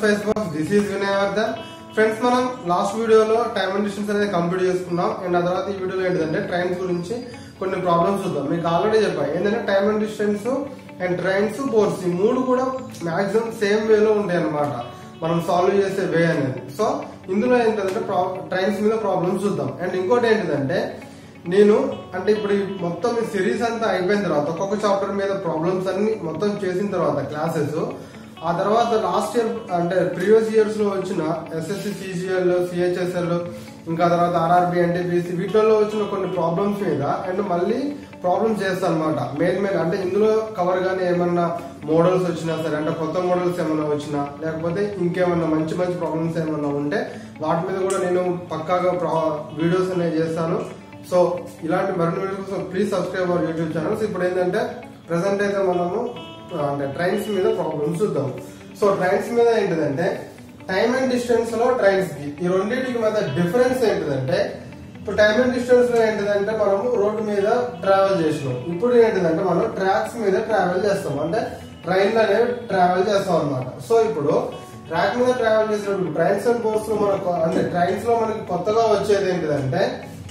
Space box this is Vinayavardhan friends మనం last వీడియోలో time and distance అనేది కంప్లీట్ చేసుకున్నాం అండ్ ఆ తర్వాత ఈ వీడియోలో ఏంటంటే ట్రైన్స్ గురించి కొన్ని ప్రాబ్లమ్స్ చూద్దాం మీకు ఆల్రెడీ చెప్పా ఏంటంటే time and distance and trains boards ఈ మూడు కూడా మాక్సిమం సేమ్ వేలో ఉంటాయి అన్నమాట మనం సాల్వ్ చేసే వే అనేది సో ఇందులో ఏంటంటే ట్రైన్స్ మీద ప్రాబ్లమ్స్ చూద్దాం అండ్ ఇంకోటి ఏంటిదంటే నేను అంటే ఇప్పుడు ఈ మొత్తం ఈ సిరీస్ అంతా అయిపోయిన తర్వాత ఒక్కొక్క చాప్టర్ మీద ప్రాబ్లమ్స్ అన్ని మొత్తం చేసిన తర్వాత క్లాసెస్ ఆ తర్వాత లాస్ట్ ఇయర్ అంటే ప్రీవియస్ ఇయర్స్ లో వచ్చిన ఎస్ఎస్సి సిజిఎల్ సిహెచ్ఎస్ఎల్ ఇంకా తర్వాత ఆర్ఆర్బి ఎన్టీపీసీ వీటిలో వచ్చిన కొన్ని ప్రాబ్లమ్స్ మీద అండ్ మళ్ళీ ప్రాబ్లమ్స్ చేస్తాను అనమాట మెయిన్ మెయిన్ అంటే ఇందులో కవర్ గానీ ఏమన్నా మోడల్స్ వచ్చినా సరే అంటే కొత్త మోడల్స్ ఏమన్నా వచ్చినా లేకపోతే ఇంకేమన్నా మంచి మంచి ప్రాబ్లమ్స్ ఏమన్నా ఉంటే వాటి మీద కూడా నేను పక్కాగా వీడియోస్ అనేవి చేస్తాను సో ఇలాంటి మరిన్ని వీడియోస్ కోసం please subscribe our YouTube channels ఇప్పుడు ఏంటంటే ప్రెసెంట్ అయితే మనము అంటే ట్రైన్స్ మీద ప్రాబ్లమ్స్ చూద్దాం సో ట్రైన్స్ మీద ఏంటిదంటే టైమ్ అండ్ డిస్టెన్స్ లో ట్రైన్స్ కి ఈ రెండింటికి మధ్య డిఫరెన్స్ ఏంటిదంటే ఇప్పుడు టైమ్ అండ్ డిస్టెన్స్ లో ఏంటిదంటే మనము రోడ్డు మీద ట్రావెల్ చేసినాం ఇప్పుడు ఏంటిదంటే మనం ట్రాక్స్ మీద ట్రావెల్ చేస్తాం అంటే ట్రైన్ అనేవి ట్రావెల్ చేస్తాం అనమాట సో ఇప్పుడు ట్రాక్ మీద ట్రావెల్ చేసినప్పుడు ట్రైన్స్ అండ్ బోర్డ్స్ లో మనకు అంటే ట్రైన్స్ లో మనకి కొత్తగా వచ్చేది ఏంటిదంటే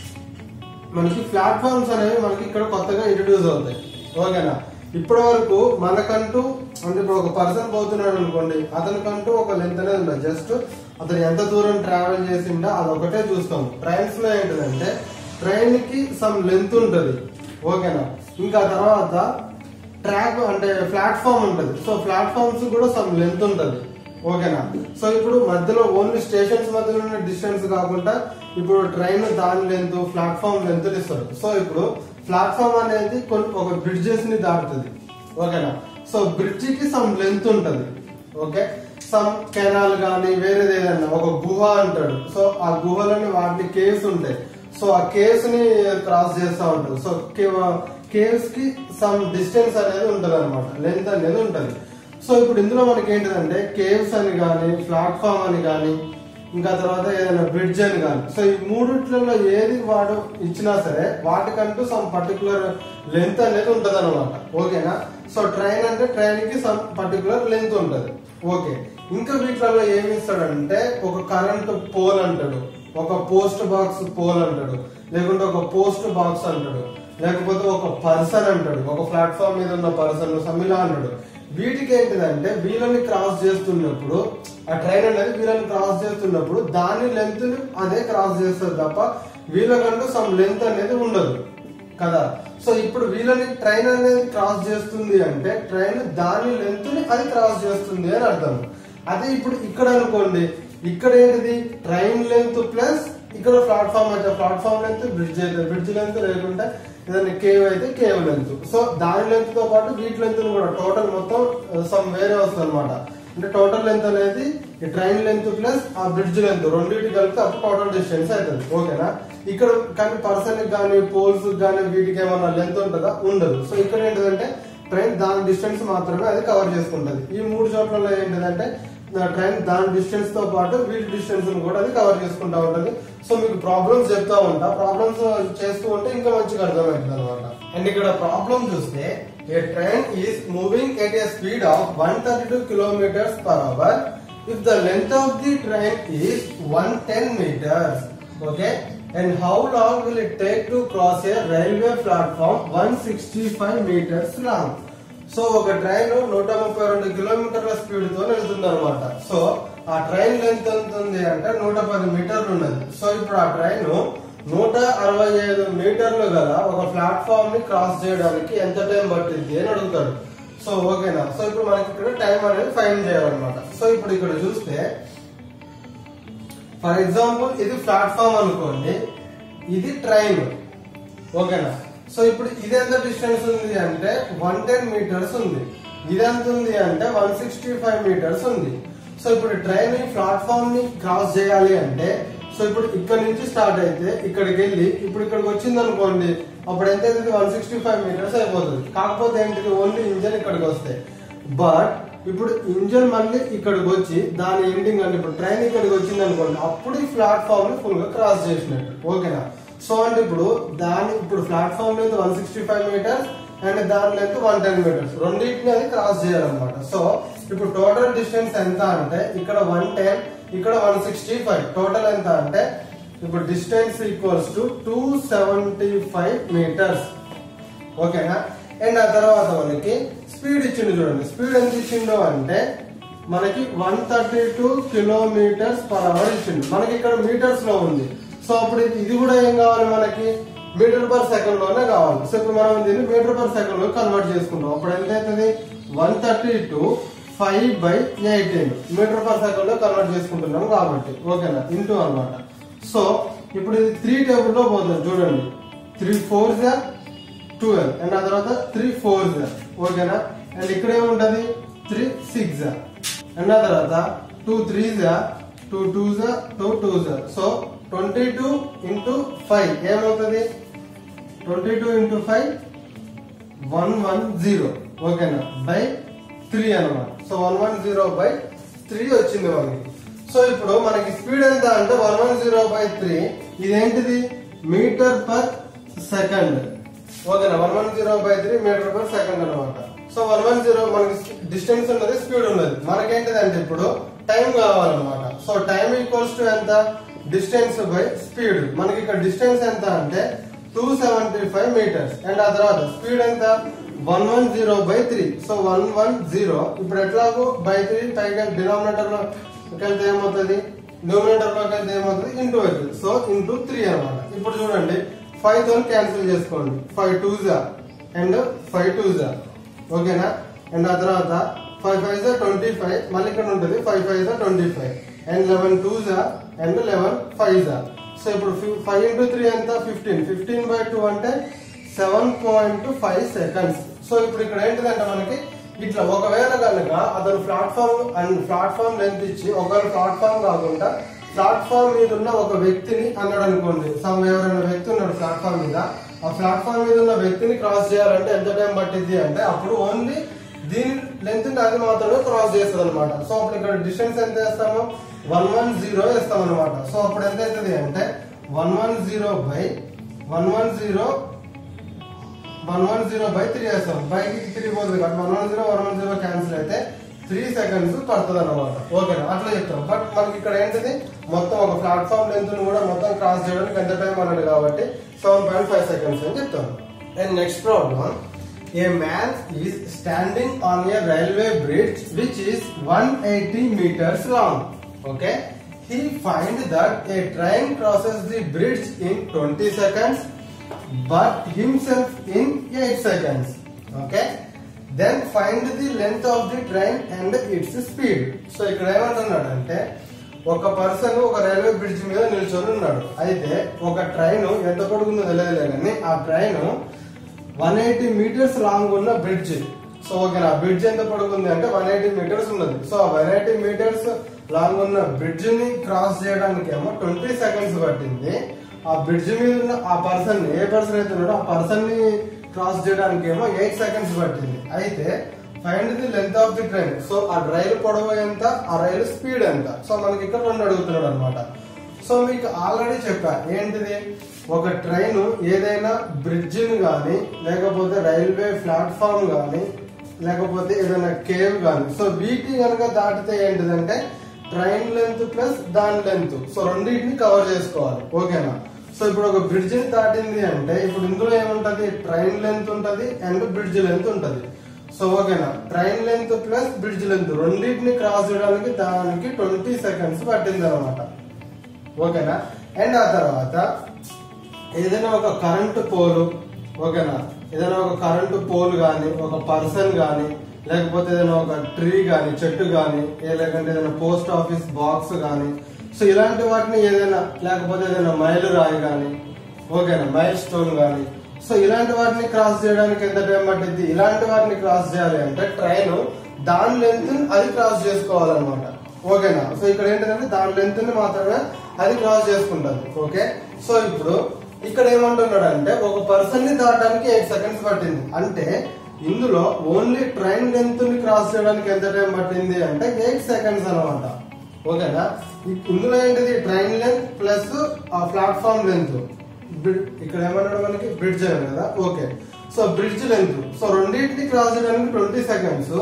మనకి ప్లాట్ఫామ్స్ అనేవి మనకి ఇక్కడ కొత్తగా ఇంట్రడ్యూస్ అవుతాయి ఓకేనా ఇప్పటి వరకు మనకంటూ అంటే ఇప్పుడు ఒక పర్సన్ పోతున్నాడు అనుకోండి అతనికంటూ ఒక లెంత్ అనేది ఉండదు జస్ట్ అతను ఎంత దూరం ట్రావెల్ చేసిండో అది ఒకటే చూస్తాం ట్రైన్స్ లో ఏంటిదంటే ట్రైన్ కి సమ్ లెంత్ ఉంటది ఓకేనా ఇంకా తర్వాత ట్రాక్ అంటే ప్లాట్ఫామ్ ఉంటది సో ప్లాట్ఫామ్స్ కూడా సమ్ లెంత్ ఉంటది ఓకేనా సో ఇప్పుడు మధ్యలో ఓన్లీ స్టేషన్స్ మధ్యలో ఉన్న డిస్టెన్స్ కాకుండా ఇప్పుడు ట్రైన్ దాని లెంత్ ప్లాట్ఫామ్ లెంత్ ఇస్తారు సో ఇప్పుడు ప్లాట్ఫామ్ అనేది కొన్ని ఒక బ్రిడ్జెస్ ని దాటుతుంది ఓకేనా సో బ్రిడ్జ్ కి సమ్ లెంత్ ఉంటది ఓకే సమ్ కెనాల్ కానీ వేరేది ఏదన్నా ఒక గుహ అంటాడు సో ఆ గుహలోని వాటి కేవ్స్ ఉంటాయి సో ఆ కేవ్స్ ని క్రాస్ చేస్తూ ఉంటారు సో కేవ్స్ కి సమ్ డిస్టెన్స్ అనేది ఉంటది అనమాట లెంత్ అనేది ఉంటది సో ఇప్పుడు ఇందులో మనకి ఏంటిదంటే కేవ్స్ అని కానీ ప్లాట్ఫామ్ అని కానీ ఇంకా తర్వాత ఏదైనా బ్రిడ్జ్ అని కానీ సో ఈ మూడిట్లలో ఏది వాడు ఇచ్చినా సరే వాటికంటూ సమ్ పర్టికులర్ లెంత్ అనేది ఉంటది అనమాట ఓకేనా సో ట్రైన్ అంటే ట్రైన్ కి సమ్ పర్టికులర్ లెంత్ ఉంటది ఓకే ఇంకా వీటిలలో ఏమి ఇస్తాడంటే ఒక కరెంట్ పోల్ అంటాడు ఒక పోస్ట్ బాక్స్ పోల్ అంటాడు లేకుంటే ఒక పోస్ట్ బాక్స్ అంటాడు లేకపోతే ఒక పర్సన్ అంటాడు ఒక ప్లాట్ఫామ్ మీద ఉన్న పర్సన్ సమిలా అంటాడు వీటికి ఏంటిదంటే వీళ్ళని క్రాస్ చేస్తున్నప్పుడు ఆ ట్రైన్ అనేది వీళ్ళని క్రాస్ చేస్తున్నప్పుడు దాని లెంత్ అదే క్రాస్ చేస్తుంది తప్ప వీళ్ళకంటూ సమ్ లెంత్ అనేది ఉండదు కదా సో ఇప్పుడు వీళ్ళని ట్రైన్ అనేది క్రాస్ చేస్తుంది అంటే ట్రైన్ దాని లెంత్ ని అది క్రాస్ చేస్తుంది అని అర్థం అదే ఇప్పుడు ఇక్కడ అనుకోండి ఇక్కడ ఏంటిది ట్రైన్ లెంత్ ప్లస్ ఇక్కడ ప్లాట్ఫామ్ అయితే ప్లాట్ఫామ్ లెంత్ బ్రిడ్జ్ అయితే బ్రిడ్జ్ లెంత్ లేకుంటే ఏదైనా కేవ్ అయితే కేవ్ లెంత్ సో దాని లెంత్ తో పాటు వీటి లెంత్ కూడా టోటల్ మొత్తం సమ్ వేరే వస్తుంది అనమాట అంటే టోటల్ లెంత్ అనేది ఈ ట్రైన్ లెంత్ ప్లస్ ఆ బ్రిడ్జ్ లెంత్ రెండింటి కలిపితే అప్పుడు టోటల్ డిస్టెన్స్ అవుతుంది ఓకేనా ఇక్కడ కానీ పర్సన్ కానీ పోల్స్ కానీ వీటికి ఏమన్నా లెంత్ ఉంటుందా ఉండదు సో ఇక్కడ ఏంటంటే ట్రైన్ దాని డిస్టెన్స్ మాత్రమే అది కవర్ చేసుకుంటది ఈ మూడు చోట్ల ఏంటిదంటే ట్రైన్ దాని డిస్టెన్స్ తో పాటు వీటి డిస్టెన్స్ కూడా అది కవర్ చేసుకుంటా ఉంటది సో మీకు ప్రాబ్లమ్స్ చెప్తా ఉంటా ప్రాబ్లమ్స్ చేస్తూ ఉంటే ఇంకా మంచిగా అర్థమవుతుంది అనమాట అండ్ ఇక్కడ ప్రాబ్లమ్ చూస్తే a train is moving at a speed of one thirty two kilometres per hour if the length of the train is one ten metres okay and how long will it take to cross a railway platform one sixty five metres long so ఒక ట్రైన్ నూట ముప్పై రెండు కిలోమీటర్ల speed తో వెళ్తుంది అనమాట so ఆ ట్రైన్ లెంత్ ఎంత ఉంది అంటే నూట పది మీటర్లు ఉన్నది సో ఇప్పుడు ఆ ట్రైన్ నూట అరవై ఐదు మీటర్లు గల ఒక ప్లాట్ఫామ్ ని క్రాస్ చేయడానికి ఎంత టైం పట్టింది అని అడుగుతాడు సో ఓకేనా సో ఇప్పుడు మనకి ఇక్కడ టైం అనేది ఫైన్ చేయాలన్నమాట సో ఇప్పుడు ఇక్కడ చూస్తే ఫర్ ఎగ్జాంపుల్ ఇది ప్లాట్ఫామ్ అనుకోండి ఇది ట్రైన్ ఓకేనా సో ఇప్పుడు ఇది ఎంత డిస్టెన్స్ ఉంది అంటే వన్ టెన్ మీటర్స్ ఉంది ఇది ఎంత ఉంది అంటే వన్ సిక్స్టీ ఫైవ్ మీటర్స్ ఉంది సో ఇప్పుడు ట్రైన్ ప్లాట్ఫామ్ ని క్రాస్ చేయాలి అంటే సో ఇప్పుడు ఇక్కడ నుంచి స్టార్ట్ అయితే ఇక్కడికి వెళ్ళి ఇప్పుడు ఇక్కడికి వచ్చింది అనుకోండి అప్పుడు ఎంత అవుతుంది వన్ సిక్స్టీ ఫైవ్ మీటర్స్ అయిపోతుంది కాకపోతే ఏంటిది ఓన్లీ ఇంజన్ ఇక్కడికి వస్తాయి బట్ ఇప్పుడు ఇంజన్ మళ్ళీ ఇక్కడికి వచ్చి దాని ఎండింగ్ అంటే ఇప్పుడు ట్రైన్ ఇక్కడికి వచ్చింది అనుకోండి అప్పుడు ఈ ప్లాట్ఫామ్ ని ఫుల్ గా క్రాస్ చేసినట్టు ఓకేనా సో అంటే ఇప్పుడు దాని ఇప్పుడు platform length one sixty five metres and దాని లెంత్ వన్ టెన్ మీటర్స్ రెండింటిని అది క్రాస్ చేయాలన్నమాట సో ఇప్పుడు టోటల్ డిస్టెన్స్ ఎంత అంటే ఇక్కడ వన్ టెన్ ఇక్కడ వన్ సిక్స్టీ ఫైవ్ టోటల్ ఎంత అంటే ఇప్పుడు distance equals to two seventy five metres ఓకేనా అండ్ ఆ తర్వాత మనకి స్పీడ్ ఇచ్చిండు చూడండి స్పీడ్ ఎంత ఇచ్చిండో అంటే మనకి one thirty two kilometres per hour ఇచ్చిండు మనకి ఇక్కడ మీటర్స్ లో ఉంది సో అప్పుడు ఇది- ఇది కూడా ఏం కావాలి మనకి మీటర్ పర్ సెకండ్ లోనే కావాలి సో ఇప్పుడు మనం దీన్ని మీటర్ పర్ సెకండ్ లో కన్వర్ట్ చేసుకుంటాం అప్పుడు ఎంత అవుతుంది one thirty two five by eighteen metre per second లో కన్వర్ట్ చేసుకుంటున్నాం కాబట్టి ఓకేనా ఇంటూ అన్నమాట సో ఇప్పుడు ఇది త్రీ టేబుల్ లో పోతుంది చూడండి త్రీ ఫోర్ జా ట్వెల్వ్ అండ్ ఆ తర్వాత త్రీ ఫోర్ జా ఓకేనా అండ్ ఇక్కడ ఏముంటది త్రీ సిక్స్ జా అండ్ ఆ తర్వాత టూ త్రీ జా టూ టూ జా టూ టూ జా so twenty two into five ఏమవుతుంది twenty two into five one one zero ఓకేనా బై త్రీ అనమాట so one one zero by three వచ్చింది మనకి సో ఇప్పుడు మనకి స్పీడ్ ఎంత అంటే one one zero by three ఇదేంటిది మీటర్ పర్ సెకండ్ ఓకేనా one one zero by three metre per second అనమాట సో వన్ వన్ జీరో మనకి డిస్టెన్స్ ఉన్నది స్పీడ్ ఉన్నది మనకేంటిది అంటే ఇప్పుడు టైం కావాలన్నమాట సో టైం ఈక్వల్స్ టు ఎంత డిస్టెన్స్ బై స్పీడ్ మనకి ఇక్కడ డిస్టెన్స్ ఎంత అంటే two seventy five metres and ఆ తర్వాత స్పీడ్ ఎంత one one zero by three so one one zero ఇప్పుడు ఎట్లాగో బై త్రీ పైగా డినామినేటర్ లో వెళ్తే ఏమవుతుంది న్యూమినేటర్ లోకి వెళ్తే ఏమవుతుంది ఇంటూ అవుతుంది సో ఇంటూ త్రీ అనమాట ఇప్పుడు చూడండి ఫైవ్ తో క్యాన్సిల్ చేసుకోండి ఫైవ్ టూ జా అండ్ ఫైవ్ టూ జా ఓకేనా అండ్ ఆ తర్వాత ఫైవ్ ఫైవ్ జా ట్వంటీ ఫైవ్ మళ్ళీ ఇక్కడ ఉంటుంది ఫైవ్ ఫైవ్ జా twenty five and eleven two జా అండ్ లెవెన్ ఫైవ్ జా సో ఇప్పుడు ఫైవ్ ఇంటూ త్రీ ఎంత ఫిఫ్టీన్ ఫిఫ్టీన్ బై టూ అంటే seven point five seconds so ఇప్పుడు ఇక్కడ ఏంటిదంటే మనకి ఇట్లా ఒకవేళ కనుక అతను ప్లాట్ఫామ్ అండ్ ప్లాట్ఫామ్ లెంత్ ఇచ్చి ఒకవేళ ప్లాట్ఫామ్ కాకుండా ప్లాట్ఫామ్ మీద ఉన్న ఒక వ్యక్తిని అన్నాడు అనుకోండి సమ్ ఎవరైనా వ్యక్తి ఉన్నాడు ప్లాట్ఫామ్ మీద ఆ ప్లాట్ఫామ్ మీద ఉన్న వ్యక్తిని క్రాస్ చేయాలంటే ఎంత టైం పట్టింది అంటే అప్పుడు ఓన్లీ దీని లెంత్ అది మాత్రమే క్రాస్ చేస్తుంది అనమాట సో అప్పుడు ఇక్కడ డిస్టెన్స్ ఎంత వేస్తాము వన్ వన్ జీరో వేస్తాం అనమాట సో అప్పుడు ఎంత అవుతుంది అంటే one one zero by one one zero one one zero by three వేస్తాం బైకి త్రీ పోతుంది కాబట్టి one one zero one one zero cancel అయితే త్రీ సెకండ్స్ పడుతుంది అనమాట ఓకేనా అట్లా చెప్తాం బట్ మనకి ఇక్కడ ఏంటిది మొత్తం ఒక ప్లాట్ఫామ్ లెంత్ కూడా మొత్తం క్రాస్ చేయడానికి ఎంత టైం అన్నాడు కాబట్టి సెవెన్ పాయింట్ ఫైవ్ సెకండ్స్ అని చెప్తాం and next problem a man is standing on a railway bridge which is one eighty metres long okay he find that a train crosses the bridge in 20 seconds but himself in 8 seconds okay then find the length of the train and its speed so ఇక్కడ ఏమంటున్నాడంటే ఒక person ఒక railway bridge మీద నిల్చొని ఉన్నాడు అయితే ఒక train ఎంత పొడుగుందో తెలియదులే కానీ ఆ train one eighty metres long ఉన్న బ్రిడ్జ్ సో ఓకేనా బ్రిడ్జ్ ఎంత పొడుగుంది అంటే వన్ ఎయిటీ మీటర్స్ ఉన్నది సో ఆ వన్ ఎయిటీ మీటర్స్ లాంగ్ ఉన్న బ్రిడ్జ్ ని క్రాస్ చేయడానికి ఏమో ట్వంటీ సెకండ్స్ పట్టింది ఆ బ్రిడ్జ్ మీద ఉన్న ఆ పర్సన్ ఏ పర్సన్ అయితే ఉన్నాడో ఆ పర్సన్ ని క్రాస్ చేయడానికి ఏమో ఎయిట్ సెకండ్స్ పట్టింది అయితే find the length of the train so ఆ రైలు పొడవు ఎంత ఆ రైలు స్పీడ్ ఎంత సో మనకి ఇక్కడ రెండు అడుగుతున్నాడు అనమాట సో మీకు ఆల్రెడీ చెప్పా ఏంటిది ఒక ట్రైన్ ఏదైనా బ్రిడ్జిని కానీ లేకపోతే రైల్వే ప్లాట్ఫామ్ కానీ లేకపోతే ఏదైనా కేవ్ కానీ సో వీటి కనుక దాటితే ఏంటిదంటే ట్రైన్ లెంత్ ప్లస్ దాని లెంత్ సో రెండింటిని కవర్ చేసుకోవాలి ఓకేనా సో ఇప్పుడు ఒక బ్రిడ్జ్ దాటింది అంటే ఇప్పుడు ఇందులో ఏముంటది ట్రైన్ లెంత్ ఉంటది అండ్ బ్రిడ్జ్ లెంత్ ఉంటది సో ఓకేనా train length plus bridge length రెండింటిని క్రాస్ చేయడానికి దానికి ట్వంటీ సెకండ్స్ పట్టింది అనమాట ఓకేనా అండ్ ఆ తర్వాత ఏదైనా ఒక కరెంటు పోలు ఓకేనా ఏదైనా ఒక కరెంటు పోల్ కానీ ఒక పర్సన్ కానీ లేకపోతే ఏదైనా ఒక ట్రీ కానీ చెట్టు కానీ లేకంటే ఏదైనా పోస్ట్ ఆఫీస్ బాక్స్ కానీ సో ఇలాంటి వాటిని ఏదైనా లేకపోతే ఏదైనా మైలు రాయి కానీ ఓకేనా మైల్ స్టోన్ కానీ సో ఇలాంటి వాటిని క్రాస్ చేయడానికి ఎంత టైం పట్టింది ఇలాంటి వాటిని క్రాస్ చేయాలి అంటే ట్రైన్ దాని లెంత్ అది క్రాస్ చేసుకోవాలన్నమాట ఓకేనా సో ఇక్కడ ఏంటంటే దాని లెంత్ ని మాత్రమే అది క్రాస్ చేసుకుంటుంది ఓకే సో ఇప్పుడు ఇక్కడ ఏమంటున్నాడు అంటే ఒక పర్సన్ ని దాటడానికి ఎయిట్ సెకండ్స్ పట్టింది అంటే ఇందులో ఓన్లీ ట్రైన్ లెంత్ ని క్రాస్ చేయడానికి ఎంత టైం పట్టింది అంటే ఎయిట్ సెకండ్స్ అనమాట ఓకేనా ఇ- ఇందులో ఏంటిది ట్రైన్ లెంత్ ప్లస్ ఆ ప్లాట్ఫామ్ లెంత్ ఇక్కడ ఏమన్నాడు మనకి బ్రిడ్జ్ అని కదా okay so bridge length so రెండింటిని క్రాస్ చేయడానికి ట్వంటీ సెకండ్స్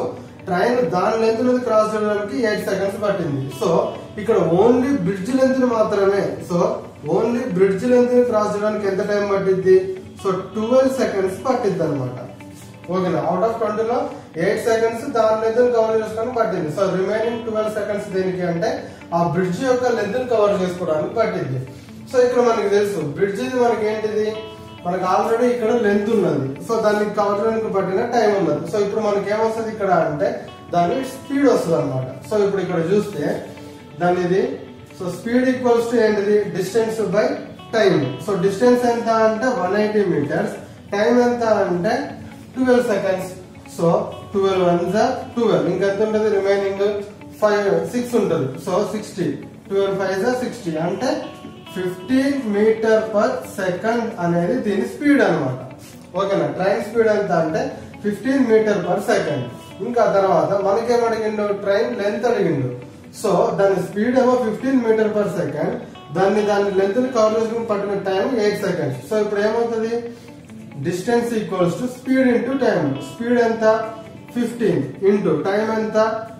ట్రైన్ దాని లెంత్ మీద క్రాస్ చేయడానికి ఎయిట్ సెకండ్స్ పట్టింది సో ఇక్కడ ఓన్లీ బ్రిడ్జ్ లెంత్ మాత్రమే so only bridge length cross చేయడానికి ఎంత టైం పట్టింది సో ట్వెల్వ్ సెకండ్స్ పట్టింది అనమాట ఓకేనా అవుట్ ఆఫ్ ట్వంటీలో ఎయిట్ సెకండ్స్ దాని లెంత్ కవర్ చేసుకోవడానికి పట్టింది సో రిమైనింగ్ ట్వెల్వ్ సెకండ్స్ దేనికి అంటే ఆ బ్రిడ్జ్ యొక్క లెంత్ కవర్ చేసుకోవడానికి పట్టింది సో ఇక్కడ మనకి తెలుసు బ్రిడ్జ్ మనకి ఏంటిది మనకి ఆల్రెడీ ఇక్కడ లెంత్ ఉన్నది సో దాన్ని కవర్ చేయడానికి పట్టిన టైం ఉన్నది సో ఇప్పుడు మనకి ఏమొస్తుంది ఇక్కడ అంటే దాని స్పీడ్ వస్తుంది అనమాట సో ఇప్పుడు ఇక్కడ చూస్తే దాని ఇది సో స్పీడ్ ఈక్వల్స్ టు ఏంటిది distance by time so distance ఎంత అంటే వన్ ఎయిటీ మీటర్స్ టైం ఎంత అంటే twelve seconds so twelve one జా ట్వెల్వ్ ఇంకెంత ఉంటుంది రిమైనింగ్ ఫైవ్ సిక్స్ ఉంటుంది సో సిక్స్టీ ట్వెల్వ్ ఫైవ్ జా సిక్స్టీ అంటే ఫిఫ్టీన్ మీటర్ పర్ సెకండ్ అనేది దీని స్పీడ్ అన్నమాట ఓకేనా ట్రైన్ స్పీడ్ ఎంత అంటే ఫిఫ్టీన్ మీటర్ పర్ సెకండ్ ఇంకా తర్వాత మనకేం అడిగిండు ట్రైన్ లెంత్ అడిగిండు సో దాని స్పీడ్ ఏమో ఫిఫ్టీన్ మీటర్ పర్ సెకండ్ దాన్ని దాని లెంత్ ని కవర్ చేసుకుని పట్టిన టైం ఎయిట్ సెకండ్స్ సో ఇప్పుడు ఏమవుతుంది distance equals to speed into time speed ఎంత ఫిఫ్టీన్ ఇంటూ టైం ఎంత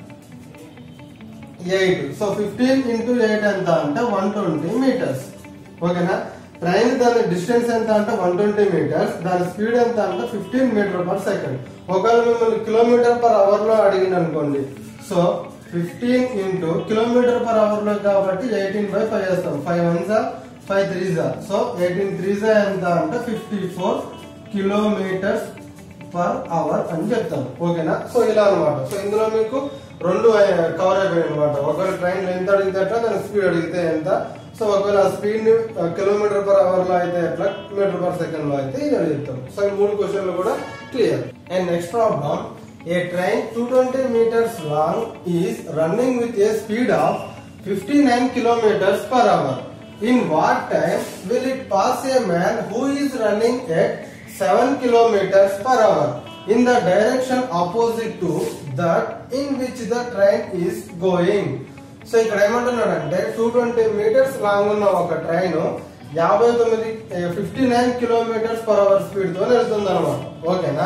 eight so fifteen into eight ఎంత అంటే వన్ ట్వంటీ మీటర్స్ ఓకేనా ట్రైన్ దాని డిస్టెన్స్ ఎంత అంటే వన్ ట్వంటీ మీటర్స్ దాని స్పీడ్ ఎంత అంటే ఫిఫ్టీన్ మీటర్ పర్ సెకండ్ ఒకవేళ మిమ్మల్ని కిలోమీటర్ పర్ అవర్ లో అడిగింది అనుకోండి so fifteen into kilometre per hour లో కాబట్టి ఎయిటీన్ బై ఫైవ్ చేస్తాం ఫైవ్ వన్ జా ఫైవ్ త్రీ జా సో ఎయిటీన్ త్రీ జా ఎంత అంటే fifty four kilometres per hour అని చెప్తాం ఓకేనా సో ఇలా అన్నమాట సో ఇందులో మీకు రెండు కవర్ అయిపోయాయి అనమాట ఒకవేళ ట్రైన్ ఎంత అడిగితే ఎట్లా దాని స్పీడ్ అడిగితే ఎంత సో ఒకవేళ స్పీడ్ కిలోమీటర్ పర్ అవర్ లో అయితే ఎట్లా మీటర్ పర్ సెకండ్ లో అయితే ఇది చెప్తాం సో ఈ మూడు క్వశ్చన్లు కూడా clear and next problem a train two twenty metres long is running with a speed of fifty nine kilometres per hour in what time will it pass a man who is running at 7 kilometers per hour in the direction opposite to that in which the train is going. So ఇక్కడ ఏమంటున్నాడంటే two twenty metres long ఉన్న ఒక train యాభై తొమ్మిది fifty nine kilometres per hour speed తో వెళ్తుంది అనమాట ఓకేనా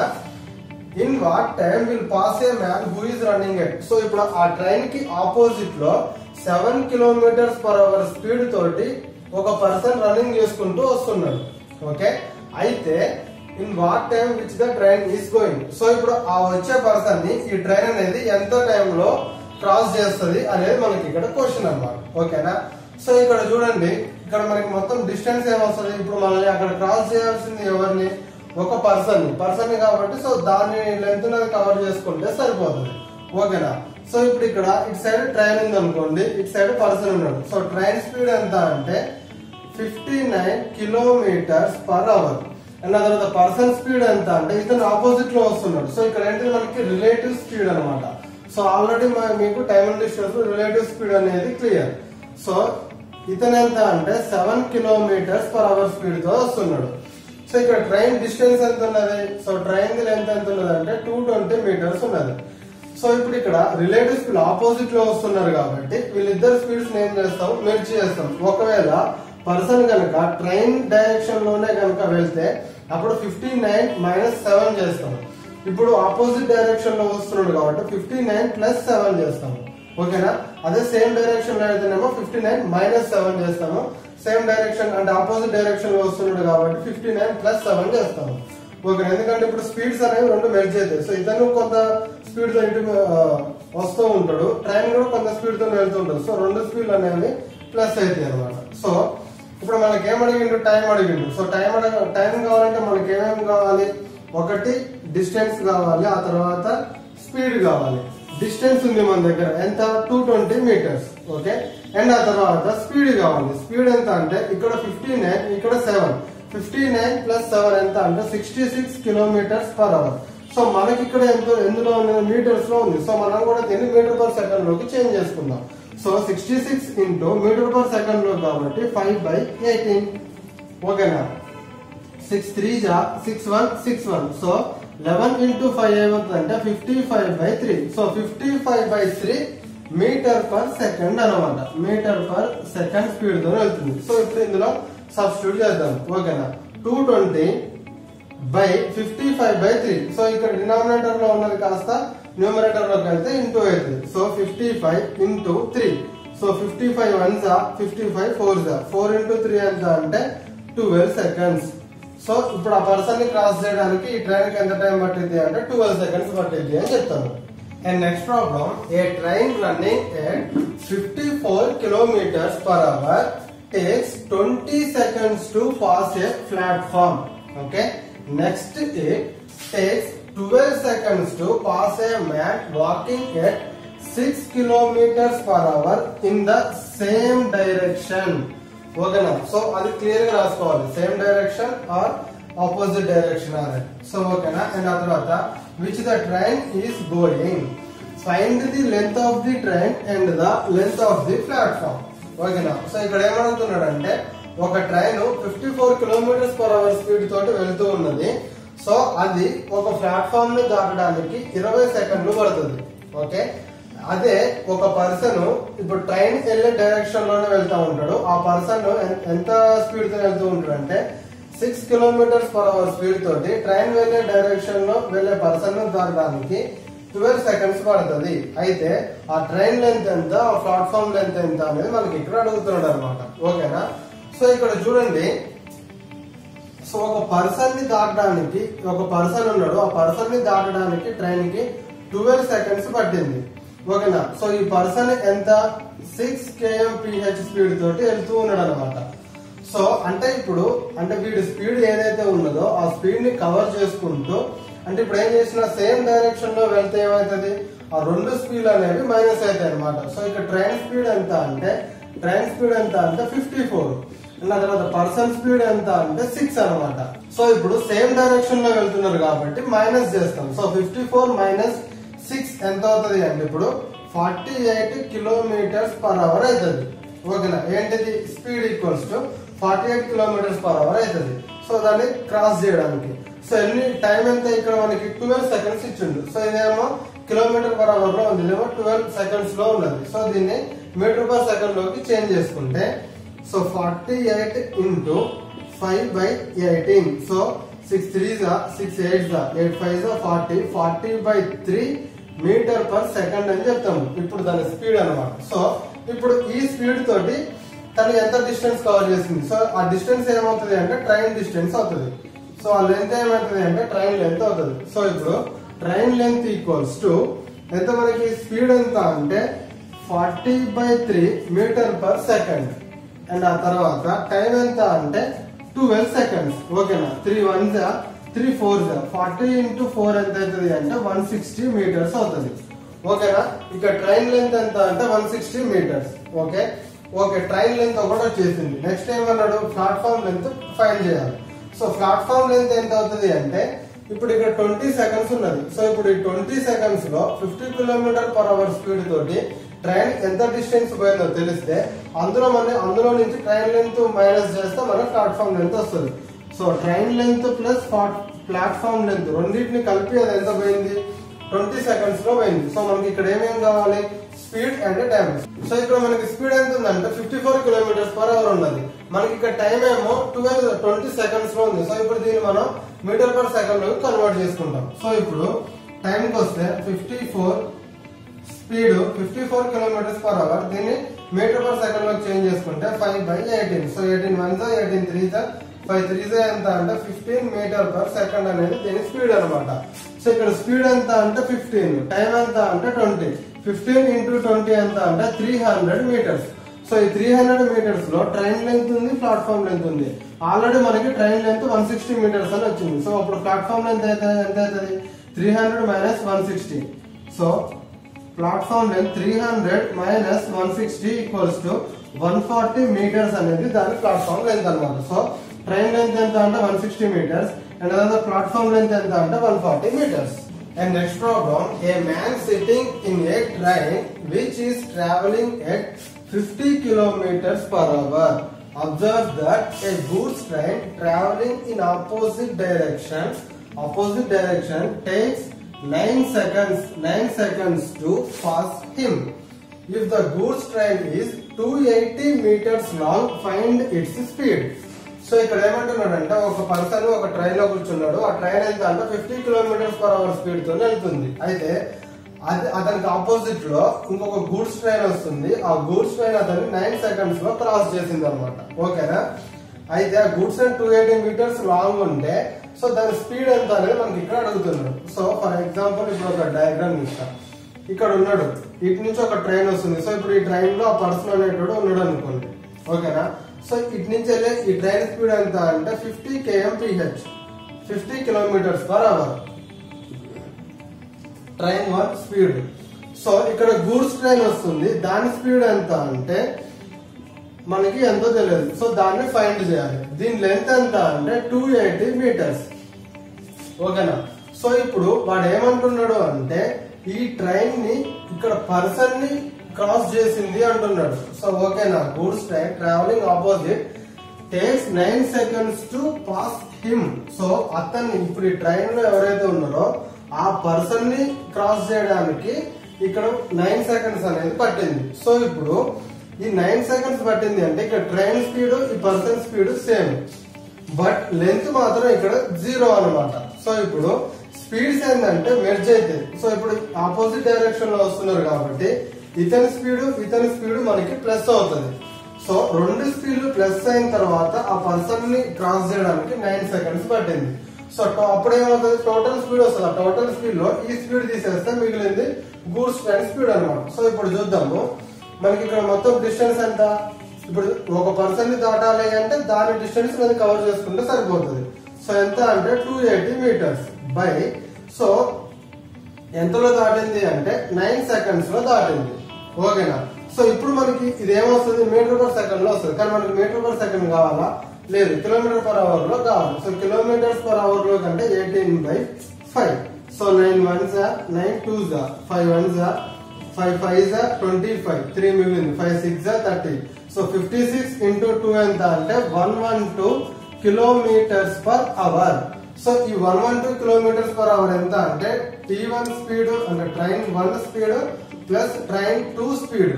in what time will pass a man who is running at so ఇప్పుడు ఆ ట్రైన్ కి ఆపోజిట్ లో seven kilometres per hour speed తోటి ఒక పర్సన్ రన్నింగ్ చేసుకుంటూ వస్తున్నాడు ఓకే అయితే in what time which the train is going so ఇప్పుడు ఆ వచ్చే పర్సన్ ని ఈ ట్రైన్ అనేది ఎంత టైంలో క్రాస్ చేస్తుంది అనేది మనకి ఇక్కడ క్వశ్చన్ అన్నమాట ఓకేనా సో ఇక్కడ చూడండి ఇక్కడ మనకి మొత్తం డిస్టెన్స్ ఏమొస్తుంది ఇప్పుడు మనల్ని అక్కడ క్రాస్ చేయాల్సింది ఎవరిని ఒక పర్సన్ పర్సన్ కాబట్టి సో దాని లెంత్ కవర్ చేసుకుంటే సరిపోతుంది ఓకేనా సో ఇప్పుడు ఇక్కడ ఇటు సైడ్ ట్రైన్ ఉంది అనుకోండి ఇటు సైడ్ పర్సన్ ఉన్నాడు సో ట్రైన్ స్పీడ్ ఎంత అంటే fifty nine kilometres per hour and తర్వాత పర్సన్ స్పీడ్ ఎంత అంటే ఇతను ఆపోజిట్ లో వస్తున్నాడు సో ఇక్కడ ఏంటి మనకి రిలేటివ్ స్పీడ్ అన్నమాట సో ఆల్రెడీ మీకు time and distance relative speed అనేది క్లియర్ సో ఇతను ఎంత అంటే seven kilometres per hour speed తో వస్తున్నాడు సో ఇక్కడ ట్రైన్ డిస్టెన్స్ ఎంత ఉన్నది సో ట్రైన్ లెంత్ ఎంత ఉన్నది అంటే టూ ట్వంటీ మీటర్స్ ఉన్నది సో ఇప్పుడు ఇక్కడ రిలేటివ్ స్పీడ్ ఆపోజిట్ లో వస్తున్నారు కాబట్టి వీళ్ళిద్దరు స్పీడ్స్ ఏం చేస్తాం మెర్జ్ చేస్తాం ఒకవేళ పర్సన్ కనుక ట్రైన్ డైరెక్షన్ లోనే కనుక వెళ్తే అప్పుడు ఫిఫ్టీ నైన్ మైనస్ సెవెన్ చేస్తాం ఇప్పుడు ఆపోజిట్ డైరెక్షన్ లో వస్తున్నాడు కాబట్టి ఫిఫ్టీ నైన్ ప్లస్ సెవెన్ చేస్తాము ఓకేనా అదే సేమ్ డైరెక్షన్ లో అయితేనేమో ఫిఫ్టీ నైన్ మైనస్ సెవెన్ చేస్తాము సేమ్ డైరెక్షన్ అంటే ఆపోజిట్ డైరెక్షన్ లో వస్తున్నాడు కాబట్టి ఫిఫ్టీ నైన్ ప్లస్ సెవెన్ చేస్తాము ఓకే ఎందుకంటే ఇప్పుడు స్పీడ్స్ అనేవి రెండు మెర్జ్ అవుతాయి సో ఇతను కొంత స్పీడ్ తో ఇటు ఆ, వస్తూ ఉంటాడు ట్రైన్ కూడా కొంత స్పీడ్ తో వెళ్తూ ఉంటాడు సో రెండు స్పీడ్లు అనేవి ప్లస్ అవుతాయి అనమాట సో ఇప్పుడు మనకి ఏం అడిగిండు టైం అడిగిండు సో టైం అడగ టైం కావాలంటే మనకి ఏమేమి కావాలి ఒకటి డిస్టెన్స్ కావాలి ఆ తర్వాత స్పీడ్ కావాలి డిస్టెన్స్ ఉంది మన దగ్గర ఎంత two twenty metres okay and ఆ తర్వాత స్పీడ్ కావాలి స్పీడ్ ఎంత అంటే ఇక్కడ ఫిఫ్టీ నైన్ ఇక్కడ seven fifty nine plus seven ఎంత అంటే sixty six kilometres per hour so మనకి ఇక్కడ ఎంత ఎందులో ఉంది మీటర్స్ లో ఉంది సో మనం కూడా దీన్ని మీటర్ పర్ సెకండ్ లోకి చేంజ్ చేసుకుందాం so sixty six into metre per second లో కాబట్టి ఫైవ్ బై ఎయిటీన్ ఓకేనా సిక్స్ త్రీ జా six one six one so eleven into five ఏమవుతుంది అంటే fifty five by three so fifty five by three metre per second అనమాట metre per second speed తో వెళ్తుంది so ఇప్పుడు ఇందులో సబ్స్టిట్యూట్ చేద్దాం ఓకేనా two twenty by fifty five by three so ఇక్కడ డినామినేటర్ లో ఉన్నది కాస్త న్యూమరేటర్ లోకి వెళ్తే ఇంటూ అవుతుంది so fifty five into three so fifty five one జా ఫిఫ్టీ ఫైవ్ ఫోర్ జా ఫోర్ ఇంటూ త్రీ ఎంత అంటే ట్వెల్వ్ సెకండ్స్ సో ఇప్పుడు ఆ పర్సన్ ని క్రాస్ చేయడానికి ఈ ట్రైన్ కి ఎంత టైం పట్టింది అంటే ట్వెల్వ్ సెకండ్స్ పట్టింది అని చెప్తాను and next problem a train running at fifty four kilometres per hour takes twenty seconds to pass a platform okay next it takes twelve seconds to pass a man walking at six kilometres per hour in the same direction ఓకేనా so అది clear గా రాసుకోవాలి same direction or opposite direction or so ఓకేనా and ఆ తర్వాత which the train is going find the length of the train and the length of the platform ఓకేనా so ఇక్కడ ఏమడుగుతున్నాడు అంటే ఒక train fifty four kilometres per hour speed తోటి వెళ్తూ ఉన్నది సో అది ఒక ప్లాట్ఫామ్ ని దాటడానికి ఇరవై సెకండ్లు పడుతుంది ఓకే అదే ఒక పర్సన్ ఇప్పుడు ట్రైన్ వెళ్ళే డైరెక్షన్ లోనే వెళ్తా ఉంటాడు ఆ పర్సన్ ఎంత స్పీడ్ తో వెళ్తూ ఉంటాడు అంటే six kilometres per hour speed తోటి ట్రైన్ వెళ్ళే డైరెక్షన్ లో వెళ్ళే పర్సన్ దాటడానికి ట్వెల్వ్ సెకండ్స్ పడుతుంది అయితే ఆ ట్రైన్ లెంత్ ఎంత ఆ ప్లాట్ఫామ్ లెంత్ ఎంత అనేది మనకి ఇక్కడ అడుగుతున్నాడు అనమాట ఓకేనా సో ఇక్కడ చూడండి సో ఒక పర్సన్ ని దాటడానికి ఒక పర్సన్ ఉన్నాడు ఆ పర్సన్ ని దాటడానికి ట్రైన్ కి ట్వెల్వ్ సెకండ్స్ పట్టింది ఓకేనా సో ఈ పర్సన్ ఎంత సిక్స్ కేఎంపిహెచ్ స్పీడ్ తోటి వెళ్తూ ఉన్నాడు అనమాట సో అంటే ఇప్పుడు అంటే వీడి స్పీడ్ ఏదైతే ఉన్నదో ఆ స్పీడ్ ని కవర్ చేసుకుంటూ అంటే ఇప్పుడు ఏం చేసినా సేమ్ డైరెక్షన్ లో వెళ్తే ఏమవుతుంది ఆ రెండు స్పీడ్ అనేవి మైనస్ అవుతాయి అనమాట సో ఇక్కడ ట్రైన్ స్పీడ్ ఎంత అంటే ట్రైన్ స్పీడ్ ఎంత అంటే ఫిఫ్టీ ఫోర్ ఆ తర్వాత పర్సన్ స్పీడ్ ఎంత అంటే సిక్స్ అనమాట సో ఇప్పుడు సేమ్ డైరెక్షన్ లో వెళ్తున్నారు కాబట్టి మైనస్ చేస్తాం so fifty four minus six ఎంత అవుతుంది అంటే ఇప్పుడు forty eight kilometres per hour అవుతుంది ఓకేనా ఏంటిది speed equals to forty eight kilometres per hour అవుతుంది సో దాన్ని క్రాస్ చేయడానికి సో ఎన్ని టైం ఎంత ఇక్కడ మనకి ట్వెల్వ్ సెకండ్స్ ఇచ్చిండు సో ఇదేమో కిలోమీటర్ పర్ అవర్ లో ఉంది ఇదేమో ట్వెల్వ్ సెకండ్స్ లో ఉన్నది సో దీన్ని మీటర్ పర్ సెకండ్ లోకి చేంజ్ చేసుకుంటే so forty eight into five by eighteen so six three జా సిక్స్ ఎయిట్ జా ఎయిట్ ఫైవ్ జా forty forty by three metre per second అని చెప్తాము ఇప్పుడు దాని స్పీడ్ అన్నమాట సో ఇప్పుడు ఈ స్పీడ్ తోటి తను ఎంత డిస్టెన్స్ కవర్ చేసింది సో ఆ డిస్టెన్స్ ఏమవుతుంది అంటే ట్రైన్ డిస్టెన్స్ అవుతుంది సో ఆ లెంత్ ఏమవుతుంది అంటే ట్రైన్ లెంత్ అవుతుంది సో ఇప్పుడు ట్రైన్ లెంత్ ఈక్వల్స్ టు ఎంత మనకి స్పీడ్ ఎంత అంటే forty by three metre per second and ఆ తర్వాత టైం ఎంత అంటే ట్వెల్వ్ సెకండ్స్ ఓకేనా త్రీ వన్ జా త్రీ ఫోర్ జా ఫార్టీ ఇంటూ ఫోర్ ఎంత అవుతుంది అంటే వన్ సిక్స్టీ మీటర్స్ అవుతుంది ఓకేనా ఇక ట్రైన్ లెంత్ ఎంత అంటే one sixty metres okay okay train length ఒకటి వచ్చేసింది నెక్స్ట్ ఏమన్నాడు ప్లాట్ఫామ్ లెంత్ ఫైన్ చేయాలి సో ప్లాట్ఫామ్ లెంత్ ఎంత అవుతుంది అంటే ఇప్పుడు ఇక్కడ ట్వంటీ సెకండ్స్ ఉన్నది సో ఇప్పుడు ఈ ట్వంటీ సెకండ్స్ లో fifty kilometre per hour speed తోటి ట్రైన్ ఎంత డిస్టెన్స్ పోయిందో తెలిస్తే అందులో మన అందులో నుంచి ట్రైన్ లెంత్ మైనస్ చేస్తే మనకు ప్లాట్ఫామ్ లెంత్ వస్తుంది so train length plus platform length రెండింటిని కలిపి అది ఎంత పోయింది ట్వంటీ సెకండ్స్ లో పోయింది సో మనకి ఇక్కడ ఏమేం కావాలి స్పీడ్ అండ్ టైం సో ఇక్కడ మనకి స్పీడ్ ఎంత ఉందంటే fifty four kilometres per hour ఉన్నది మనకి ఇక్కడ టైం ఏమో ట్వెల్వ్ ట్వంటీ సెకండ్స్ లో ఉంది సో ఇప్పుడు దీన్ని మనం మీటర్ పర్ సెకండ్ లోకి కన్వర్ట్ చేసుకుంటాం సో ఇప్పుడు టైంకి వస్తే fifty four speed fifty four kilometres per hour దీన్ని మీటర్ పర్ సెకండ్ లో చేంజ్ చేసుకుంటే five by eighteen so eighteen one జా ఎయిటీన్ త్రీ జా ఫైవ్ త్రీ జా ఎంత అంటే ఫిఫ్టీన్ మీటర్ పర్ సెకండ్ అనేది దీని స్పీడ్ అనమాట సో ఇక్కడ స్పీడ్ ఎంత అంటే ఫిఫ్టీన్ టైం ఎంత అంటే ట్వంటీ ఫిఫ్టీన్ ఇంటూ ట్వంటీ ఎంత అంటే త్రీ హండ్రెడ్ మీటర్స్ సో ఈ త్రీ హండ్రెడ్ మీటర్స్ లో ట్రైన్ లెంత్ ఉంది ప్లాట్ఫామ్ లెంత్ ఉంది ఆల్రెడీ మనకి train length one sixty metres అని వచ్చింది సో అప్పుడు ప్లాట్ఫామ్ లెంత్ అయితే ఎంత అవుతుంది three hundred minus one sixty so platform length three hundred minus one sixty equals to one forty metres అనేది దాని ప్లాట్ఫామ్ లెంత్ అనమాట సో ట్రైన్ లెంత్ ఎంత అంటే వన్ సిక్స్టీ మీటర్స్ అండ్ అదే ప్లాట్ఫామ్ లెంత్ ఎంత అంటే one forty metres and next problem a man sitting in a train which is travelling at fifty kilometres per hour observe that a goods train traveling in opposite direction opposite direction takes 9 seconds 9 seconds to pass him if the goods train is 280 meters long find its speed so ఇక్కడ ఏమంటున్నాడంటే ఒక person ఒక train లో కూర్చున్నాడు ఆ train ఎంత అంటే fifty kilometres per hour speed తో వెళ్తుంది అయితే అది అతనికి ఆపోజిట్ లో ఇంకొక గూడ్స్ ట్రైన్ వస్తుంది ఆ గూడ్స్ ట్రైన్ అతన్ని నైన్ సెకండ్స్ లో క్రాస్ చేసింది అనమాట ఓకేనా అయితే ఆ goods train two eighty metres long ఉంటే సో దాని స్పీడ్ ఎంత అనేది మనకి ఇక్కడ అడుగుతున్నాడు సో ఫర్ ఎగ్జాంపుల్ ఇప్పుడు ఒక డయాగ్రామ్ ఇస్తా ఇక్కడ ఉన్నాడు ఇటు నుంచి ఒక ట్రైన్ వస్తుంది సో ఇప్పుడు ఈ ట్రైన్ లో ఆ పర్సన్ అనేటోడు ఉన్నాడు అనుకోండి ఓకేనా సో ఇటు నుంచి వెళ్ళే ఈ ట్రైన్ స్పీడ్ ఎంత అంటే fifty KMPH fifty kilometres per hour train one speed so ఇక్కడ గూడ్స్ ట్రైన్ వస్తుంది దాని స్పీడ్ ఎంత అంటే మనకి ఎంతో తెలియదు సో దాన్ని ఫైండ్ చేయాలి దీని లెంత్ ఎంత అంటే టూ ఎయిటీ మీటర్స్ ఓకేనా సో ఇప్పుడు వాడు ఏమంటున్నాడు అంటే ఈ ట్రైన్ ని ఇక్కడ పర్సన్ ని క్రాస్ చేసింది అంటున్నాడు సో ఓకేనా goods train travelling opposite takes nine seconds to pass him so అతన్ని ఇప్పుడు ఈ ట్రైన్ లో ఎవరైతే ఉన్నారో ఆ పర్సన్ ని క్రాస్ చేయడానికి ఇక్కడ నైన్ సెకండ్స్ అనేది పట్టింది సో ఇప్పుడు ఈ నైన్ సెకండ్స్ పట్టింది అంటే ఇక్కడ ట్రైన్ స్పీడ్ ఈ person speed same but length మాత్రం ఇక్కడ జీరో అన్నమాట సో ఇప్పుడు స్పీడ్స్ ఏంటంటే మెర్జ్ అవుతాయి సో ఇప్పుడు ఆపోజిట్ డైరెక్షన్ లో వస్తున్నారు కాబట్టి ఇతని స్పీడ్ ఇతని స్పీడ్ మనకి ప్లస్ అవుతుంది సో రెండు స్పీడ్లు ప్లస్ అయిన తర్వాత ఆ పర్సన్ ని క్రాస్ చేయడానికి నైన్ సెకండ్స్ పట్టింది సో టో- అప్పుడు ఏమవుతుంది టోటల్ స్పీడ్ వస్తుంది ఆ టోటల్ స్పీడ్ లో ఈ స్పీడ్ తీసేస్తే మిగిలింది గూడ్స్ ట్రైన్ స్పీడ్ అన్నమాట సో ఇప్పుడు చూద్దాము మనకి ఇక్కడ మొత్తం డిస్టెన్స్ ఎంత ఇప్పుడు ఒక పర్సన్ ని దాటాలి అంటే దాని డిస్టెన్స్ మీద కవర్ చేసుకుంటే సరిపోతుంది సో ఎంత అంటే two eighty metres by so ఎంతలో దాటింది అంటే నైన్ సెకండ్స్ లో దాటింది ఓకేనా సో ఇప్పుడు మనకి ఇది ఏమొస్తుంది మీటర్ పర్ సెకండ్ లో వస్తుంది కానీ మనకి మీటర్ పర్ సెకండ్ కావాలా లేదు కిలోమీటర్ పర్ అవర్ లో కావాలి సో కిలోమీటర్స్ పర్ అవర్ లో కంటే eighteen by five so nine one జా నైన్ టూ జా ఫైవ్ వన్ జా ఫైవ్ ఫైవ్ జా ట్వంటీ ఫైవ్ త్రీ మిగిలింది ఫైవ్ సిక్స్ జా thirty so fifty six into two ఎంత అంటే one one two kilometres per hour so ఈ one one two kilometres per hour ఎంత అంటే టీ వన్ స్పీడ్ అంటే train one speed plus train two speed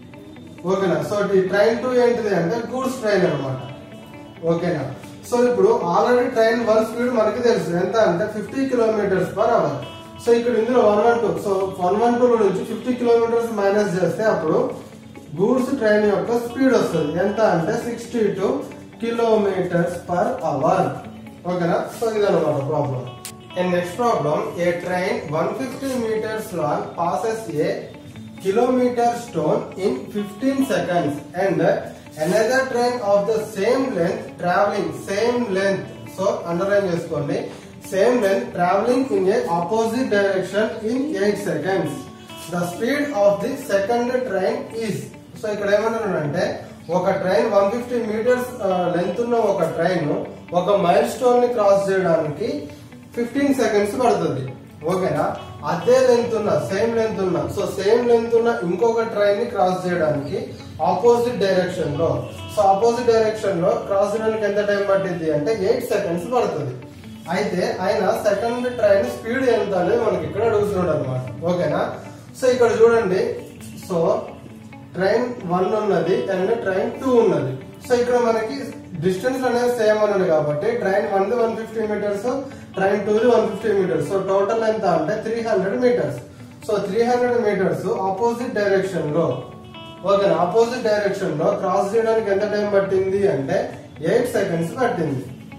ఓకేనా so ఈ train two ఏంటిది అంటే గూడ్స్ ట్రైన్ అన్నమాట ఓకేనా సో ఇప్పుడు ఆల్రెడీ ట్రైన్ వన్ స్పీడ్ మనకి తెలుసు ఎంత అంటే fifty kilometres per hour so ఇక్కడ ఇందులో one one two so one one two నుంచి ఫిఫ్టీ కిలోమీటర్స్ మైనస్ చేస్తే అప్పుడు గూడ్స్ ట్రైన్ యొక్క స్పీడ్ వస్తుంది ఎంత అంటే sixty two kilometres per hour ఓకేనా సో ఇదన్నమాట problem and next problem a train one fifty metres long passes a kilometer stone in 15 seconds and another train of the same length traveling same length so underline చేసుకోండి same length traveling in a opposite direction in 8 seconds the speed of the second train is so ఇక్కడ ఏమన్నాడంటే ఒక train one fifty metres length ఉన్న ఒక train ఒక mile milestone ని cross చేయడానికి fifteen seconds పడుతుంది ఓకేనా అదే లెంత్ ఉన్న సేమ్ లెంత్ ఉన్న సో సేమ్ లెంత్ ఉన్న ఇంకొక ట్రైన్ ని క్రాస్ చేయడానికి ఆపోజిట్ డైరెక్షన్ లో సో ఆపోజిట్ డైరెక్షన్ లో క్రాస్ చేయడానికి ఎంత టైం పట్టింది అంటే ఎయిట్ సెకండ్స్ పడుతుంది అయితే ఆయన సెకండ్ ట్రైన్ స్పీడ్ ఎంత అనేది మనకి ఇక్కడ అడుగుతున్నాడు అనమాట ఓకేనా సో ఇక్కడ చూడండి సో ట్రైన్ వన్ ఉన్నది అండ్ ట్రైన్ టూ ఉన్నది సో ఇక్కడ మనకి డిస్టెన్స్ అనేది సేమ్ అన్నది కాబట్టి train one the one fifty metres train two the one fifty metres so total ఎంత అంటే three hundred metres so three hundred metres opposite direction లో ఓకే ఆపోజిట్ డైరెక్షన్ లో క్రాస్ చేయడానికి ఎంత టైం పట్టింది అంటే ఎయిట్ సెకండ్స్ పట్టింది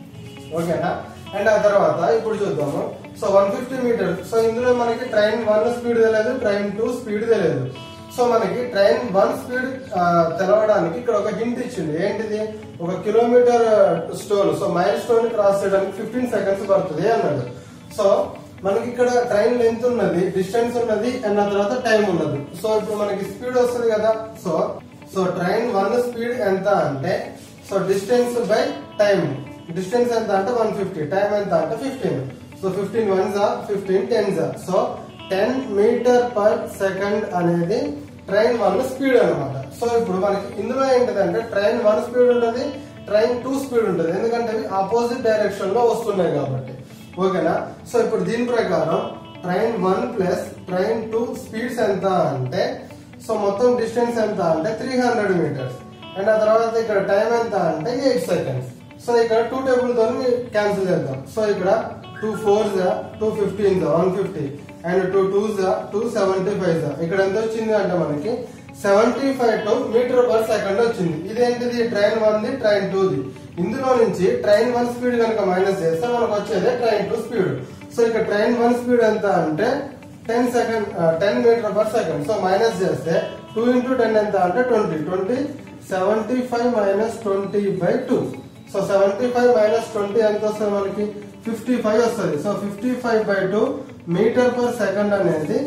ఓకేనా అండ్ ఆ తర్వాత ఇప్పుడు చూద్దాము so one fifty metre so ఇందులో మనకి ట్రైన్ వన్ స్పీడ్ తెలియదు ట్రైన్ టూ స్పీడ్ తెలియదు సో మనకి ట్రైన్ వన్ స్పీడ్ తెలవడానికి ఇక్కడ ఒక హింట్ ఇచ్చింది ఏంటిది ఒక kilometre stone so mile stone cross చేయడానికి ఫిఫ్టీన్ సెకండ్స్ పడుతుంది అన్నాడు సో మనకి ఇక్కడ ట్రైన్ లెంత్ ఉన్నది డిస్టెన్స్ ఉన్నది అండ్ ఆ తర్వాత టైం ఉన్నది సో ఇప్పుడు మనకి స్పీడ్ వస్తుంది కదా so so train one speed ఎంత అంటే so distance by time distance ఎంత అంటే వన్ ఫిఫ్టీ టైం ఎంత అంటే ఫిఫ్టీన్ సో ఫిఫ్టీన్ వన్ జా ఫిఫ్టీన్ టెన్ జా so ten metre per second అనేది ట్రైన్ వన్ స్పీడ్ అన్నమాట సో ఇప్పుడు మనకి ఇందులో ఏంటిదంటే ట్రైన్ వన్ స్పీడ్ ఉంటుంది ట్రైన్ టూ స్పీడ్ ఉంటుంది ఎందుకంటే అవి ఆపోజిట్ డైరెక్షన్ లో వస్తున్నాయి కాబట్టి ఓకేనా సో ఇప్పుడు దీని ప్రకారం train one plus train two speeds ఎంత అంటే సో మొత్తం డిస్టెన్స్ ఎంత అంటే త్రీ హండ్రెడ్ మీటర్స్ అండ్ ఆ తర్వాత ఇక్కడ టైం ఎంత అంటే ఎయిట్ సెకండ్స్ సో ఇక్కడ టూ టేబుల్ తో క్యాన్సిల్ చేద్దాం సో ఇక్కడ two four two fifteen one fifty and two two two seventy five ఇక్కడ ఎంత వచ్చింది అంటే మనకి seventy five two metre per second వచ్చింది ఇదేంటిది train one the train two the ఇందులో నుంచి ట్రైన్ వన్ స్పీడ్ కనుక మైనస్ చేస్తే మనకు వచ్చేది ట్రైన్ టూ స్పీడ్ సో ఇక్కడ ట్రైన్ వన్ స్పీడ్ ఎంత అంటే ten second ten metre per second so minus చేస్తే టూ ఇంటూ టెన్ ఎంత అంటే twenty twenty seventy five minus twenty by two so seventy five minus twenty ఎంత వస్తుంది మనకి fifty five వస్తుంది so fifty five by two metre per second అనేది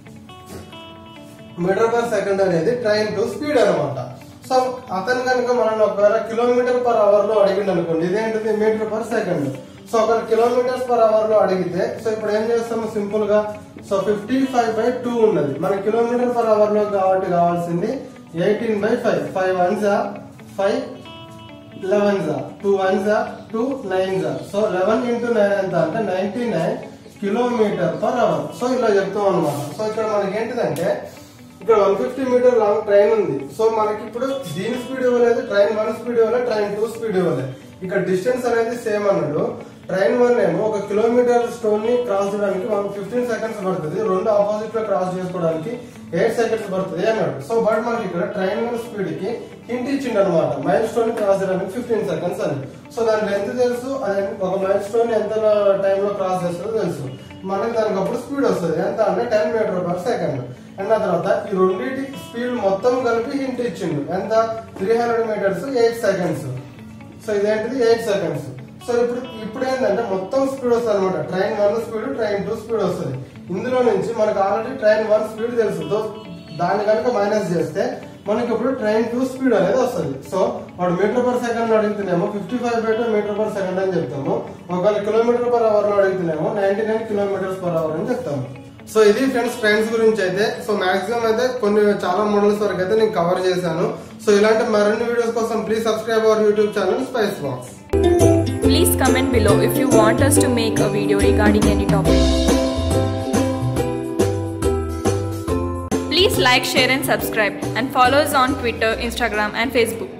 metre per second అనేది train two speed అనమాట so అతను కనుక మనం ఒకవేళ కిలోమీటర్ పర్ అవర్ లో అడిగిండు అనుకోండి ఇదేంటిది మీటర్ పర్ సెకండ్ సో ఒక కిలోమీటర్స్ పర్ అవర్ లో అడిగితే సో ఇప్పుడు ఏం చేస్తాము సింపుల్ గా so fifty five by two ఉన్నది మన కిలోమీటర్ పర్ అవర్ లో కాబట్టి కావాల్సింది eighteen by five five one జా ఫైవ్ లెవెన్ జా టూ వన్ జా టూ నైన్ జా సో లెవెన్ ఇంటూ నైన్ ఎంత అంటే ninety nine kilometre per hour so ఇలా చెప్తాం అనమాట సో ఇక్కడ మనకి ఏంటిదంటే ఇక్కడ one fifty metre long train ఉంది సో మనకి ఇప్పుడు దీని స్పీడ్ ఇవ్వలేదు ట్రైన్ వన్ స్పీడ్ ఇవ్వలేదు ట్రైన్ టూ స్పీడ్ ఇవ్వలేదు ఇక్కడ డిస్టెన్స్ అనేది సేమ్ అన్నాడు ట్రైన్ వన్ ఏమో ఒక కిలోమీటర్ స్టోన్ ని క్రాస్ చేయడానికి మనకు ఫిఫ్టీన్ సెకండ్స్ పడుతుంది రెండు ఆపోజిట్ లో క్రాస్ చేసుకోవడానికి ఎయిట్ సెకండ్స్ పడుతుంది అన్నాడు సో బట్ మనకి ఇక్కడ ట్రైన్ వన్ స్పీడ్ కి హింట్ ఇచ్చిండు అనమాట మైల్ స్టోన్ క్రాస్ చేయడానికి ఫిఫ్టీన్ సెకండ్స్ అని సో దాని లెంత్ తెలుసు అదే ఒక మైల్ స్టోన్ ఎంత టైం లో క్రాస్ చేస్తుందో తెలుసు మనకి దానికి అప్పుడు స్పీడ్ వస్తుంది ఎంత అంటే ten metre per second and ఆ తర్వాత ఈ రెండింటి స్పీడ్ మొత్తం కలిపి హింట్ ఇచ్చిండు ఎంత three hundred metres eight seconds so ఇదేంటిది ఎయిట్ సెకండ్స్ సో ఇప్పుడు ఇప్పుడు ఏంటంటే మొత్తం స్పీడ్ వస్తుంది అనమాట train one speed train two speed వస్తుంది ఇందులో నుంచి మనకు ఆల్రెడీ ట్రైన్ వన్ స్పీడ్ తెలుసు దో- దాన్ని కనుక మైనస్ చేస్తే మనకి ఇప్పుడు ట్రైన్ టూ స్పీడ్ అనేది వస్తుంది సో వాడు మీటర్ పర్ సెకండ్ అడుగుతున్నామో fifty five by two metre per second అని చెప్తాము ఒకవేళ కిలోమీటర్ పర్ అవర్ లో అడుగుతున్నామో ninety nine kilometres per hour అని చెప్తాము సో ఇది ఫ్రెండ్స్ ట్రైన్స్ గురించి అయితే సో మాక్సిమం అయితే కొన్ని చాలా మోడల్స్ వరకు అయితే నేను కవర్ చేశాను సో ఇలాంటి మరిన్ని వీడియోస్ కోసం please subscribe our YouTube channel Spice Box Please comment below if you want us to make a video regarding any topic. Please like, share and subscribe and follow us on Twitter, Instagram and Facebook.